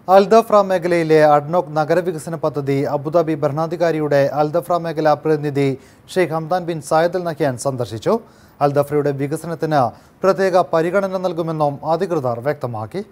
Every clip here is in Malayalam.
അൽദഫ്ര മേഖലയിലെ അഡ്നോക് നഗരവികസന പദ്ധതി അബുദാബി ഭരണാധികാരിയുടെ അൽദഫ്ര മേഖല പ്രതിനിധി Sheikh Hamdan bin Zayed Al Nahyan സന്ദർശിച്ചു അൽദഫ്രയുടെ വികസനത്തിന് പ്രത്യേക പരിഗണന നൽകുമെന്നും അധികൃതർ വ്യക്തമാക്കി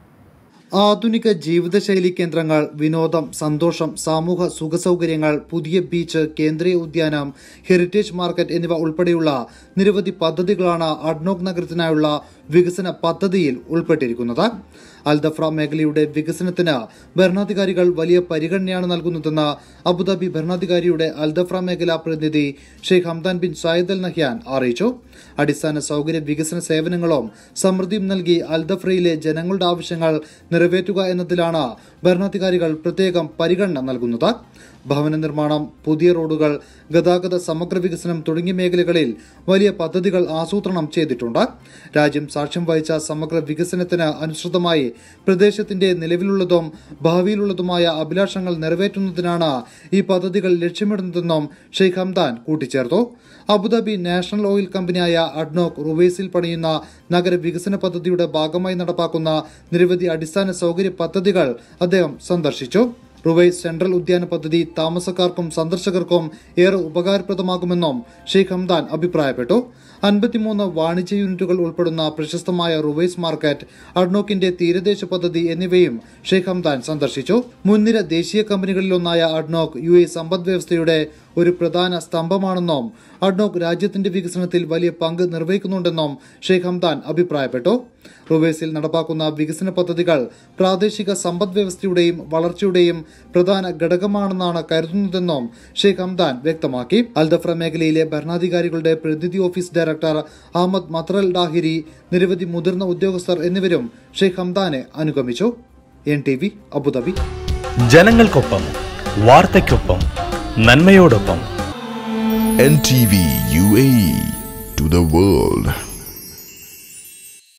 ആധുനിക ജീവിതശൈലി കേന്ദ്രങ്ങൾ വിനോദം സന്തോഷം സമൂഹ സുഖസൗകര്യങ്ങൾ പുതിയ ബീച്ച് കേന്ദ്രീയ ഉദ്യാനം ഹെറിറ്റേജ് മാർക്കറ്റ് എന്നിവ ഉൾപ്പെടെയുള്ള നിരവധി പദ്ധതികളാണ് അഡ്നോക് നഗരത്തിനായുള്ള വികസന പദ്ധതിയിൽ ഉൾപ്പെട്ടിരിക്കുന്നത് അൽദഫ്ര മേഖലയുടെ വികസനത്തിന് ഭരണാധികാരികൾ വലിയ പരിഗണനയാണ് നൽകുന്നതെന്ന് അബുദാബി ഭരണാധികാരിയുടെ അൽദഫ്ര മേഖല പ്രതിനിധി Sheikh Hamdan bin Zayed Al Nahyan അറിയിച്ചു അടിസ്ഥാന സൗകര്യ വികസന സേവനങ്ങളും സമൃദ്ധിയും നൽകി അൽദഫ്രയിലെ ജനങ്ങളുടെ ആവശ്യങ്ങൾ നിറവേറ്റുക എന്നതിലാണ് ഭരണാധികാരികൾ പ്രത്യേകം പരിഗണന നൽകുന്നത് ഭവന നിർമ്മാണം പുതിയ റോഡുകൾ ഗതാഗത സമഗ്ര വികസനം തുടങ്ങിയ മേഖലകളിൽ വലിയ പദ്ധതികൾ ആസൂത്രണം ചെയ്തിട്ടുണ്ട് രാജ്യം സാക്ഷ്യം വഹിച്ച സമഗ്ര വികസനത്തിന് അനുസൃതമായി പ്രദേശത്തിന്റെ നിലവിലുള്ളതും ഭാവിയിലുള്ളതുമായ അഭിലാഷങ്ങൾ നിറവേറ്റുന്നതിനാണ് ഈ പദ്ധതികൾ ലക്ഷ്യമിടുന്നതെന്നും ഷെയ്ഖ് ഹംദാൻ കൂട്ടിച്ചേർത്തു അബുദാബി നാഷണൽ ഓയിൽ കമ്പനിയായ അഡ്നോക് റുവൈസിൽ പണിയുന്ന നഗര വികസന പദ്ധതിയുടെ ഭാഗമായി നടപ്പാക്കുന്ന നിരവധി അടിസ്ഥാന സൗകര്യ പദ്ധതികൾ അദ്ദേഹം സന്ദർശിച്ചു റുവൈസ് സെൻട്രൽ ഉദ്യാന പദ്ധതി താമസക്കാർക്കും സന്ദർശകർക്കും ഏറെ ഉപകാരപ്രദമാകുമെന്നും ഷെയ്ഖ് ഹംദാൻ അഭിപ്രായപ്പെട്ടു അൻപത്തിമൂന്ന് വാണിജ്യ യൂണിറ്റുകൾ ഉൾപ്പെടുന്ന പ്രശസ്തമായ റുവൈസ് മാർക്കറ്റ് അഡ്നോക്കിന്റെ തീരദേശ പദ്ധതി എന്നിവയും ഷെയ്ഖ് ഹംദാൻ സന്ദർശിച്ചു മുൻനിര ദേശീയ കമ്പനികളിലൊന്നായ അഡ്നോക്ക് യു എ സമ്പദ് വ്യവസ്ഥയുടെ ഒരു പ്രധാന സ്തംഭമാണെന്നും അഡ്നോക്ക് രാജ്യത്തിന്റെ വികസനത്തിൽ വലിയ പങ്ക് നിർവഹിക്കുന്നുണ്ടെന്നും ഷെയ്ഖ് ഹംദാൻ അഭിപ്രായപ്പെട്ടു റുവേസിൽ നടപ്പാക്കുന്ന വികസന പദ്ധതികൾ പ്രാദേശിക സമ്പദ് വ്യവസ്ഥയുടെയും വളർച്ചയുടെയും പ്രധാന ഘടകമാണെന്നാണ് കരുതുന്നതെന്നും ഷെയ്ഖ് ഹംദാൻ വ്യക്തമാക്കി അൽദഫ്ര മേഖലയിലെ ഭരണാധികാരികളുടെ പ്രതിനിധി office director Ahmed Matar Dhaheri നിരവധി മുതിർന്ന ഉദ്യോഗസ്ഥർ എന്നിവരും ഷെയ്ഖ് ഹംദാനെ അനുഗമിച്ചു എൻ ടി വി അബുദാബി ജനങ്ങൾക്കൊപ്പം വാർത്തയ്ക്കൊപ്പം നന്മയോടൊപ്പം NTV UAE to the world.